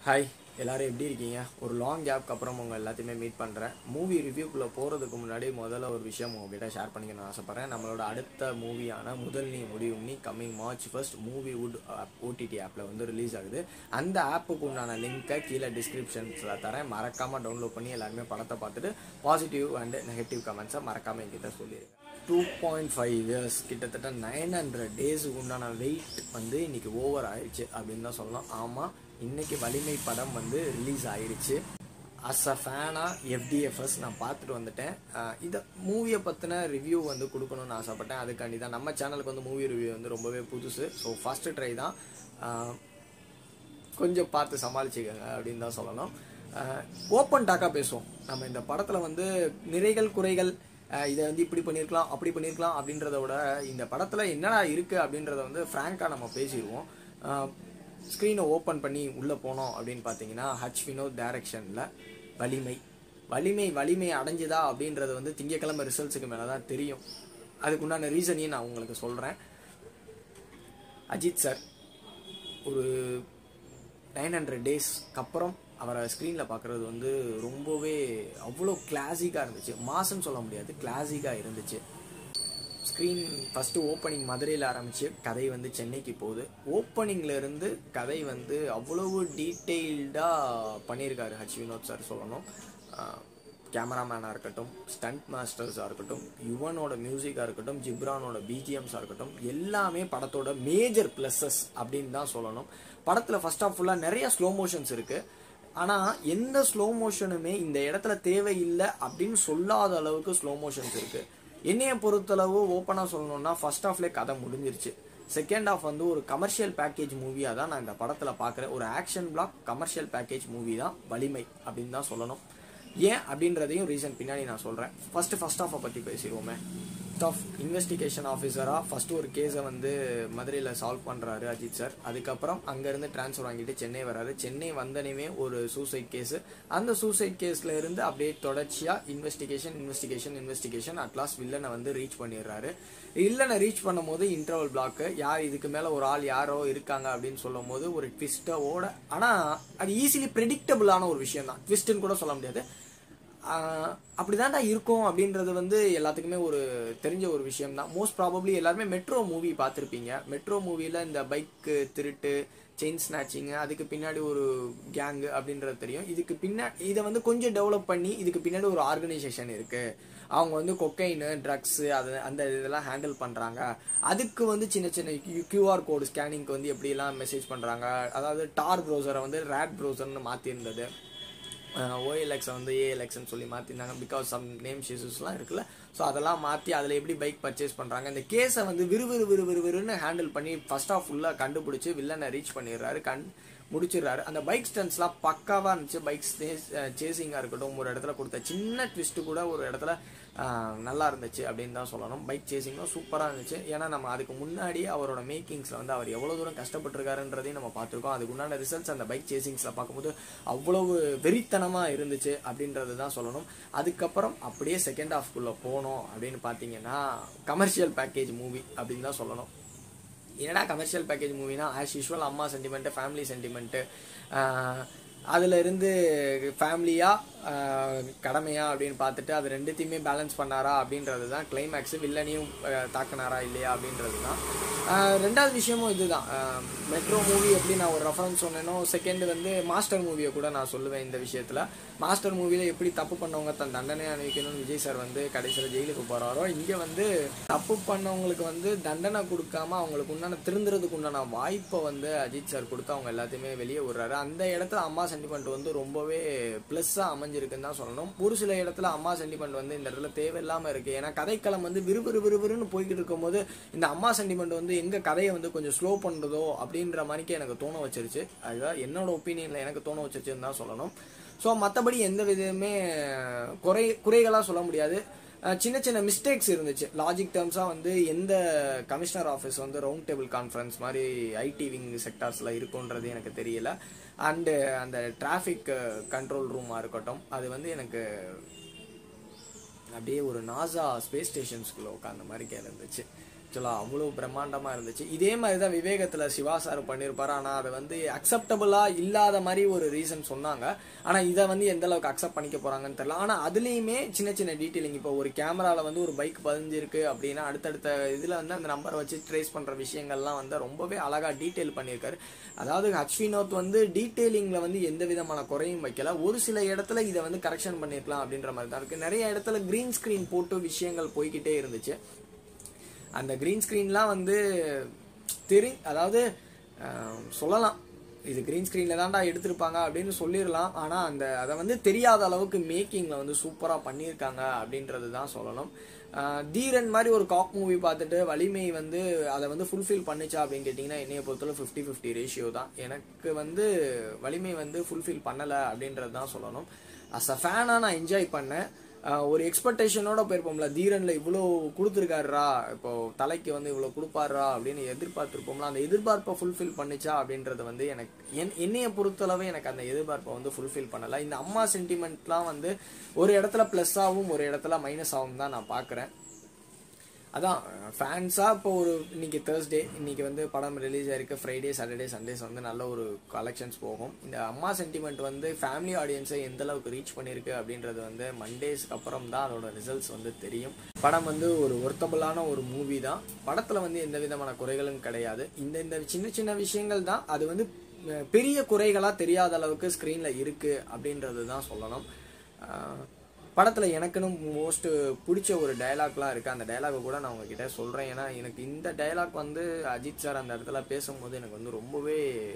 hi எல்லாரும் எப்படி இருக்கீங்க ஒரு லாங் கேப்க்கு அப்புறம் உங்கள் எல்லாத்தையுமே மீட் பண்ணுறேன் மூவி ரிவ்யூக்குள்ளே போகிறதுக்கு முன்னாடி முதல்ல ஒரு விஷயம் உங்ககிட்ட ஷேர் பண்ணிக்கணும்னு ஆசைப்பட்றேன் நம்மளோட அடுத்த மூவியான முதல் நீ முடியும் நீ coming March first movie would OTT ஆப்பில் வந்து ரிலீஸ் ஆகுது அந்த ஆப்புக்கு உண்டான லிங்க்கை கீழே டிஸ்கிரிப்ஷன்ஸில் தரேன் மறக்காமல் டவுன்லோட் பண்ணி எல்லாருமே படத்தை பார்த்துட்டு பாசிட்டிவ் அண்ட் நெகட்டிவ் கமெண்ட்ஸை மறக்காமல் என்கிட்ட சொல்லிடுங்க டூ பாயிண்ட் ஃபைவ் இயர்ஸ் கிட்டத்தட்ட நைன் ஹண்ட்ரட் டேஸுக்கு உண்டான வெயிட் வந்து இன்னைக்கு ஓவர் ஆயிடுச்சு அப்படின்னு தான் சொல்லலாம் ஆமாம் இன்னைக்கு வலிமை படம் வந்து ரிலீஸ் ஆயிடுச்சு அஸ் அ ஃபேனாக எஃப்டிஎஃப்எஸ் நான் பார்த்துட்டு வந்துட்டேன் அஹ் இந்த மூவியை பற்றின ரிவ்யூ வந்து கொடுக்கணும்னு ஆசைப்பட்டேன் அதுக்காண்டி தான் நம்ம சேனலுக்கு வந்து மூவி ரிவ்யூ வந்து ரொம்பவே புதுசு ஸோ ஃபஸ்ட்டு ட்ரை தான் அஹ் கொஞ்சம் பார்த்து சமாளிச்சுக்கோங்க அப்படின்னு தான் சொல்லணும் ஓப்பன் டாக்காக பேசுவோம் நம்ம இந்த படத்தில் வந்து நிறைகள் குறைகள் அஹ் இதை வந்து இப்படி பண்ணியிருக்கலாம் அப்படி பண்ணியிருக்கலாம் அப்படின்றத விட இந்த படத்தில் என்னடா இருக்குது அப்படின்றத வந்து ஃப்ராங்காக நம்ம பேசிடுவோம் ஸ்க்ரீனை ஓப்பன் பண்ணி உள்ளே போனோம் அப்படின்னு பார்த்தீங்கன்னா ஹச் வினோத் டைரக்ஷனில் வலிமை வலிமை வலிமை அடைஞ்சுதா அப்படின்றது வந்து திங்கக்கிழமை ரிசல்ட்ஸுக்கு மேலே தான் தெரியும் அதுக்குண்டான ரீசனையும் நான் உங்களுக்கு சொல்கிறேன் அஜித் சார் ஒரு நைன் ஹண்ட்ரட் டேஸ்க்கு அப்புறம் அவரை ஸ்க்ரீனில் பார்க்குறது வந்து ரொம்பவே அவ்வளோ கிளாசிக்காக இருந்துச்சு மாசுன்னு சொல்ல முடியாது கிளாசிக்காக இருந்துச்சு ஸ்க்ரீன் ஃபஸ்ட்டு ஓப்பனிங் மதுரையில் ஆரம்பிச்சு கதை வந்து சென்னைக்கு போகுது ஓப்பனிங்ல இருந்து கதை வந்து அவ்வளவு டீட்டெயில்டாக பண்ணியிருக்காரு ஹச் வினோத் சார் சொல்லணும் கேமராமேனாக இருக்கட்டும் ஸ்டண்ட் மாஸ்டர்ஸாக இருக்கட்டும் யுவனோட மியூசிக்காக இருக்கட்டும் ஜிப்ரானோட பிஜிஎம்ஸாக இருக்கட்டும் எல்லாமே படத்தோட மேஜர் ப்ளஸ்ஸஸ் அப்படின்னு தான் சொல்லணும் படத்தில் ஃபர்ஸ்ட் ஆஃப் ஃபுல்லாக நிறைய ஸ்லோ மோஷன்ஸ் இருக்குது ஆனால் எந்த ஸ்லோ மோஷனுமே இந்த இடத்துல தேவையில்லை அப்படின்னு சொல்லாத அளவுக்கு ஸ்லோ மோஷன்ஸ் இருக்குது என்னைய பொறுத்தளவு ஓப்பனாக சொல்லணும்னா ஃபர்ஸ்ட் ஹாஃப்லேயே கதை முடிஞ்சிருச்சு செகண்ட் ஹாஃப் வந்து ஒரு கமர்ஷியல் பேக்கேஜ் மூவியாக தான் நான் இந்த படத்தில் பார்க்குறேன் ஒரு action block commercial package movie தான் வலிமை அப்படின்னு தான் சொல்லணும் ஏன் அப்படின்றதையும் ரீசன் பின்னாடி நான் சொல்கிறேன் ஃபர்ஸ்ட் ஃபர்ஸ்ட் ஹாஃபை பற்றி பேசிடுவோமே ஆஃப் இன்வெஸ்டிகேஷன் ஆஃபீஸராக ஃபர்ஸ்ட் ஒரு கேஸை வந்து மதுரையில் சால்வ் பண்ணுறாரு அஜித் சார் அதுக்கப்புறம் அங்கேருந்து ட்ரான்ஸ்ஃபர் வாங்கிட்டு சென்னை வராரு சென்னை வந்தனையுமே ஒரு சூசைட் கேஸு அந்த சூசைட் கேஸில் இருந்து அப்படியே தொடர்ச்சியாக இன்வெஸ்டிகேஷன் இன்வெஸ்டிகேஷன் இன்வெஸ்டிகேஷன் அட்லாஸ் வில்லனை வந்து ரீச் பண்ணிடுறாரு வில்லனை ரீச் பண்ணும்போது இன்டர்வல் பிளாக்கு யார் இதுக்கு மேலே ஒரு ஆள் யாரோ இருக்காங்க அப்படின்னு சொல்லும் போது ஒரு ட்விஸ்ட்டோட ஆனால் அது ஈஸிலி ப்ரெடிக்டபிளான ஒரு விஷயம் தான் ட்விஸ்ட்டுன்னு கூட சொல்ல முடியாது அப்படிதான்டா இருக்கும் அப்படின்றது வந்து எல்லாத்துக்குமே ஒரு தெரிஞ்ச ஒரு விஷயம் தான் மோஸ்ட் ப்ராபப்ளி எல்லாருமே மெட்ரோ மூவி பார்த்துருப்பீங்க மெட்ரோ மூவியில் இந்த பைக்கு திருட்டு செயின் ஸ்நாச்சிங்கு அதுக்கு பின்னாடி ஒரு கேங்கு அப்படின்றது தெரியும் இதுக்கு பின்னாடி இதை வந்து கொஞ்சம் டெவலப் பண்ணி இதுக்கு பின்னாடி ஒரு ஆர்கனைசேஷன் இருக்குது அவங்க வந்து கொக்கைனு ட்ரக்ஸு அது அந்த இதெல்லாம் ஹேண்டில் பண்ணுறாங்க அதுக்கு வந்து சின்ன சின்ன கியூஆர் கோடு ஸ்கேனிங்க்கு வந்து எப்படிலாம் மெசேஜ் பண்ணுறாங்க அதாவது டார் ப்ரௌசரை வந்து ரேட் ப்ரௌசர்னு மாற்றிருந்தது ஓஎல்எக்ஸை வந்து ஏஎல்எக்ஸ்னு சொல்லி மாற்றிருந்தாங்க பிகாஸ் சம் நேம் இஷ்யூஸ்லாம் இருக்குல்ல ஸோ அதெல்லாம் மாற்றி அதில் எப்படி பைக் பர்ச்சேஸ் பண்ணுறாங்க இந்த கேஸை வந்து விறுவிறு விறு விறுவிறுன்னு ஹேண்டில் பண்ணி ஃபர்ஸ்ட் ஆஃப் ஃபுல்லாக கண்டுபிடிச்சி வில்லனை ரீச் பண்ணிடுறாரு கண் முடிச்சிடுறாரு அந்த பைக் ஸ்டன்ஸ்லாம் பக்காவாக இருந்துச்சு பைக் சேசிங்காக இருக்கட்டும் ஒரு இடத்துல கொடுத்த சின்ன ட்விஸ்ட்டு கூட ஒரு இடத்துல நல்லா இருந்துச்சு அப்படின்னு தான் சொல்லணும் பைக் சேசிங்கும் சூப்பராக இருந்துச்சு ஏன்னா நம்ம அதுக்கு முன்னாடி அவரோட மேக்கிங்ஸில் வந்து அவர் எவ்வளோ தூரம் கஷ்டப்பட்டிருக்காருன்றதையும் நம்ம பார்த்துருக்கோம் அதுக்கு உண்டான ரிசல்ட்ஸ் அந்த பைக் சேசிங்ஸில் பார்க்கும்போது அவ்வளவு வெறித்தனமாக இருந்துச்சு அப்படின்றது தான் சொல்லணும் அதுக்கப்புறம் அப்படியே செகண்ட் ஹாஃப்குள்ளே போனோம் அப்படின்னு பார்த்தீங்கன்னா கமர்ஷியல் பேக்கேஜ் மூவி அப்படின்னு தான் சொல்லணும் என்னடா கமர்ஷியல் பேக்கேஜ் மூவினா ஆஸ் யூஷுவல் அம்மா சென்டிமெண்ட்டு ஃபேமிலி சென்டிமெண்ட்டு அதில் இருந்து ஃபேமிலியாக கடமையா அப்படின்னு பார்த்துட்டு அது ரெண்டுத்தையுமே பேலன்ஸ் பண்ணாரா அப்படின்றது தான் கிளைமேக்ஸு வில்லனையும் தாக்குனாரா இல்லையா அப்படின்றது தான் ரெண்டாவது விஷயமும் இதுதான் மெட்ரோ மூவி எப்படி நான் ஒரு ரெஃபரன்ஸ் சொன்னேனோ செகண்ட் வந்து மாஸ்டர் மூவியை கூட நான் சொல்லுவேன் இந்த விஷயத்தில் மாஸ்டர் மூவியில் எப்படி தப்பு பண்ணவங்க தன் தண்டனை அனுபவிக்கணும்னு விஜய் சார் வந்து கடைசியில் ஜெயிலுக்கு போகிறாரோ இங்கே வந்து தப்பு பண்ணவங்களுக்கு வந்து தண்டனை கொடுக்காம அவங்களுக்கு உண்டான திருந்துறதுக்கு உண்டான வாய்ப்பை வந்து அஜித் சார் கொடுத்து அவங்க எல்லாத்தையுமே வெளியே விடுறாரு அந்த இடத்துல அம்மா சென்டிமெண்ட் வந்து ரொம்பவே ப்ளஸ்ஸாக அமைஞ்சிருக்குன்னு தான் சொல்லணும் ஒரு சில இடத்துல அம்மா சென்டிமெண்ட் வந்து இந்த இடத்துல தேவையில்லாமல் இருக்குது ஏன்னா கதைக்களம் வந்து விறுவிறு விறுவிறுன்னு போய்கிட்டு இருக்கும்போது இந்த அம்மா சென்டிமெண்ட் வந்து எங்கள் கதையை வந்து கொஞ்சம் ஸ்லோ பண்ணுறதோ அப்படின்ற மாதிரிக்கே எனக்கு தோண வச்சிருச்சு அதுதான் என்னோட ஒப்பீனியனில் எனக்கு தோண வச்சிருச்சுன்னு தான் சொல்லணும் ஸோ மற்றபடி எந்த விதமே குறை குறைகளாக சொல்ல முடியாது சின்ன சின்ன மிஸ்டேக்ஸ் இருந்துச்சு லாஜிக் டேர்ம்ஸாக வந்து எந்த கமிஷனர் ஆஃபீஸ் வந்து ரவுண்ட் டேபிள் கான்ஃபரன்ஸ் மாதிரி ஐடி விங் செக்டார்ஸில் இருக்குன்றது எனக்கு தெரியல அண்டு அந்த டிராஃபிக் கண்ட்ரோல் ரூமாக இருக்கட்டும் அது வந்து எனக்கு அப்படியே ஒரு நாசா ஸ்பேஸ் ஸ்டேஷன்ஸ்குள்ளே உட்காந்த மாதிரி இருந்துச்சு ஆக்சுவலாக அவ்வளோ பிரம்மாண்டமாக இருந்துச்சு இதே மாதிரி தான் விவேகத்தில் சிவா சார் பண்ணியிருப்பாரு ஆனால் அதை வந்து அக்செப்டபுளாக இல்லாத மாதிரி ஒரு ரீசன் சொன்னாங்க ஆனால் இதை வந்து எந்த அளவுக்கு அக்செப்ட் பண்ணிக்க போகிறாங்கன்னு தெரியல ஆனால் அதுலேயுமே சின்ன சின்ன டீட்டெயிலிங் இப்போ ஒரு கேமராவில் வந்து ஒரு பைக் பதிஞ்சிருக்கு அப்படின்னா அடுத்தடுத்த இதில் வந்து அந்த நம்பரை வச்சு ட்ரேஸ் பண்ணுற விஷயங்கள்லாம் வந்து ரொம்பவே அழகாக டீட்டெயில் பண்ணியிருக்காரு அதாவது ஹச் வினோத் வந்து டீட்டெயிலிங்கில் வந்து எந்த விதமான குறையும் வைக்கல ஒரு சில இடத்துல இதை வந்து கரெக்ஷன் பண்ணியிருக்கலாம் அப்படின்ற மாதிரி தான் இருக்குது நிறைய இடத்துல க்ரீன் ஸ்க்ரீன் போட்டு விஷயங்கள் போய்கிட்டே இருந்துச்சு அந்த க்ரீன் ஸ்க்ரீன்லாம் வந்து தெரி அதாவது அஹ், சொல்லலாம் இது க்ரீன் ஸ்க்ரீனில் தான்டா எடுத்திருப்பாங்க அப்படின்னு சொல்லிடலாம் ஆனால் அந்த அதை வந்து தெரியாத அளவுக்கு மேக்கிங்கில் வந்து சூப்பராக பண்ணியிருக்காங்க அப்படின்றது தான் சொல்லணும் அஹ், தீரன் மாதிரி ஒரு காக் மூவி பார்த்துட்டு வலிமை வந்து அதை வந்து ஃபுல்ஃபில் பண்ணுச்சா அப்படின்னு கேட்டிங்கன்னா என்னைய பொறுத்தவரை ஃபிஃப்டி ஃபிஃப்டி ரேஷியோ தான் எனக்கு வந்து வலிமை வந்து ஃபுல்ஃபில் பண்ணலை அப்படின்றது தான் சொல்லணும் அஸ் அ ஃபேனாக நான் என்ஜாய் பண்ணேன் ஆஹ் ஒரு எக்ஸ்பெக்டேஷனோட போயிருப்போம்ல தீரன்ல இவ்வளோ கொடுத்துருக்காருரா இப்போ தலைக்கு வந்து இவ்வளோ கொடுப்பாருரா அப்படின்னு எதிர்பார்த்துருப்போம்ல அந்த எதிர்பார்ப்பை ஃபுல்ஃபில் பண்ணுச்சா அப்படின்றது வந்து எனக்கு என் என்னைய பொறுத்தளவு எனக்கு அந்த எதிர்பார்ப்பை வந்து ஃபுல்ஃபில் பண்ணலை இந்த அம்மா சென்டிமெண்ட்லாம் வந்து ஒரு இடத்துல ப்ளஸ் ஆகும் ஒரு இடத்துல மைனஸ் ஆகும் தான் நான் பார்க்குறேன் அதான் ஃபேன்ஸாக இப்போ ஒரு இன்னைக்கு தேர்ஸ்டே இன்னைக்கு வந்து படம் ரிலீஸ் ஆயிருக்கு ஃப்ரைடே சாட்டர்டே சண்டேஸ் வந்து நல்ல ஒரு கலெக்ஷன்ஸ் போகும் இந்த அம்மா சென்டிமெண்ட் வந்து ஃபேமிலி ஆடியன்ஸை எந்த அளவுக்கு ரீச் பண்ணியிருக்கு அப்படின்றது வந்து மண்டேஸ்க்கு அப்புறம் தான் அதோட ரிசல்ட்ஸ் வந்து தெரியும் படம் வந்து ஒரு ஒர்த்தபுளான ஒரு மூவி தான் படத்தில் வந்து எந்த விதமான குறைகளும் கிடையாது இந்த இந்த சின்ன சின்ன விஷயங்கள் தான் அது வந்து அஹ், பெரிய குறைகளாக தெரியாத அளவுக்கு ஸ்க்ரீனில் இருக்குது அப்படின்றது தான் சொல்லணும் அஹ், படத்தில் எனக்குன்னு மோஸ்ட் பிடிச்ச ஒரு டயலாக்லாம் இருக்குது அந்த டயலாக் கூட நான் உங்ககிட்ட சொல்கிறேன் ஏன்னா எனக்கு இந்த டயலாக் வந்து அஜித் சார் அந்த இடத்துல பேசும்போது எனக்கு வந்து ரொம்பவே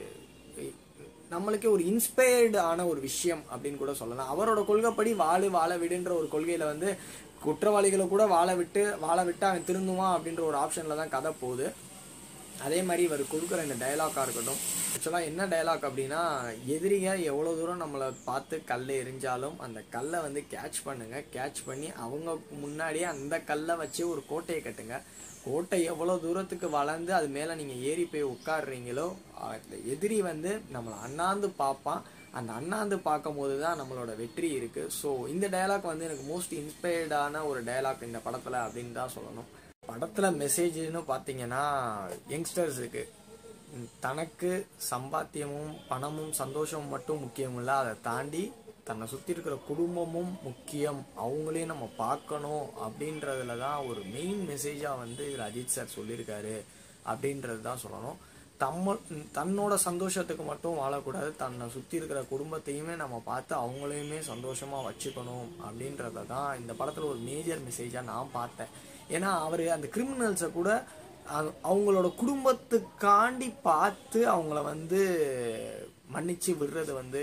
நம்மளுக்கே ஒரு இன்ஸ்பயர்டு ஆன ஒரு விஷயம் அப்படின்னு கூட சொல்லலாம் அவரோட கொள்கைப்படி வாழு வாழ விடுன்ற ஒரு கொள்கையில் வந்து குற்றவாளிகளை கூட வாழ விட்டு வாழ விட்டு அவன் திருந்துவான் அப்படின்ற ஒரு ஆப்ஷனில் தான் கதை போகுது அதே மாதிரி இவர் கொடுக்குற இந்த டயலாக்காக இருக்கட்டும் ஆக்சுவலாக என்ன டயலாக் அப்படின்னா எதிரிங்க எவ்வளோ தூரம் நம்மளை பார்த்து கல் எரிஞ்சாலும் அந்த கல்லை வந்து கேட்ச் பண்ணுங்க கேட்ச் பண்ணி அவங்க முன்னாடியே அந்த கல்லை வச்சு ஒரு கோட்டையை கட்டுங்க கோட்டை எவ்வளோ தூரத்துக்கு வளர்ந்து அது மேலே நீங்கள் ஏறி போய் உட்காடுறீங்களோ அந்த எதிரி வந்து நம்மளை அண்ணாந்து பார்ப்பான் அந்த அண்ணாந்து பார்க்கும் போது தான் நம்மளோட வெற்றி இருக்குது ஸோ இந்த டயலாக் வந்து எனக்கு மோஸ்ட் இன்ஸ்பயர்டான ஒரு டயலாக் இந்த படத்தில் அப்படின்னு தான் சொல்லணும் படத்தில் மெசேஜ்னு பார்த்தீங்கன்னா யங்ஸ்டர்ஸுக்கு தனக்கு சம்பாத்தியமும் பணமும் சந்தோஷமும் மட்டும் முக்கியம் இல்லை அதை தாண்டி தன்னை சுற்றி இருக்கிற குடும்பமும் முக்கியம் அவங்களையும் நம்ம பார்க்கணும் அப்படின்றதுல தான் ஒரு மெயின் மெசேஜாக வந்து இதில் அஜித் சார் சொல்லியிருக்காரு அப்படின்றது தான் சொல்லணும் தம்ம தன்னோட சந்தோஷத்துக்கு மட்டும் வாழக்கூடாது தன்னை சுற்றி இருக்கிற குடும்பத்தையுமே நம்ம பார்த்து அவங்களையுமே சந்தோஷமாக வச்சுக்கணும் அப்படின்றத தான் இந்த படத்தில் ஒரு மேஜர் மெசேஜாக நான் பார்த்தேன் ஏன்னா அவர் அந்த கிரிமினல்ஸை கூட அவ- அவங்களோட குடும்பத்துக்காண்டி பார்த்து அவங்கள வந்து மன்னிச்சு விடுறது வந்து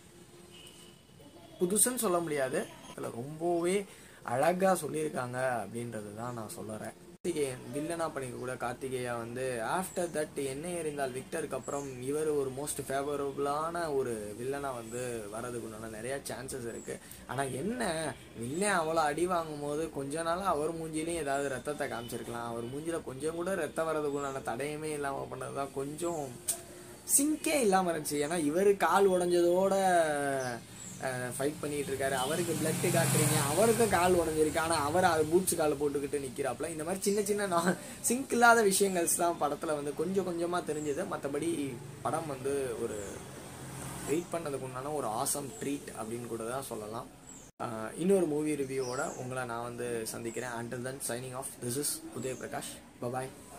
புதுசுன்னு சொல்ல முடியாது அதில் ரொம்பவே அழகாக சொல்லியிருக்காங்க அப்படின்றது தான் நான் சொல்லுறேன் கார்த்திகேயன் வில்லனா பண்ணிக்க கூட கார்த்திகேயா வந்து ஆஃப்டர் தட் என்ன எறிந்தால் விக்டருக்கு அப்புறம் இவர் ஒரு மோஸ்ட் ஃபேவரபுளான ஒரு வில்லனா வந்து வரதுக்கு உண்டான நிறைய சான்சஸ் இருக்கு ஆனால் என்ன வில்லன் அவ்வளோ அடி வாங்கும் போது கொஞ்ச நாள் அவர் மூஞ்சிலையும் ஏதாவது ரத்தத்தை காமிச்சிருக்கலாம் அவர் மூஞ்சில கொஞ்சம் கூட ரத்தம் வர்றதுக்கு உண்டான தடையுமே இல்லாமல் பண்ணது தான் கொஞ்சம் சிங்கே இல்லாமல் இருந்துச்சு ஏன்னா இவர் கால் உடைஞ்சதோட ஃபைட் பண்ணிட்டு இருக்காரு அவருக்கு பிளட் காட்டுறீங்க அவருக்கும் கால் உடஞ்சிருக்கு ஆனால் அவர் அது பூட்ஸ் கால் போட்டுக்கிட்டு நிற்கிறாப்புல இந்த மாதிரி சின்ன சின்ன நான் சிங்க் இல்லாத விஷயங்கள்ஸ் தான் படத்தில் வந்து கொஞ்சம் கொஞ்சமாக தெரிஞ்சது மற்றபடி படம் வந்து ஒரு வெயிட் பண்ணதுக்கு உண்டான ஒரு ஆசம் ட்ரீட் அப்படின்னு கூட தான் சொல்லலாம் ஆஹ் இன்னொரு மூவி ரிவ்யூவோட உங்களை நான் வந்து சந்திக்கிறேன் until then signing off this is Udaya Prakash bye bye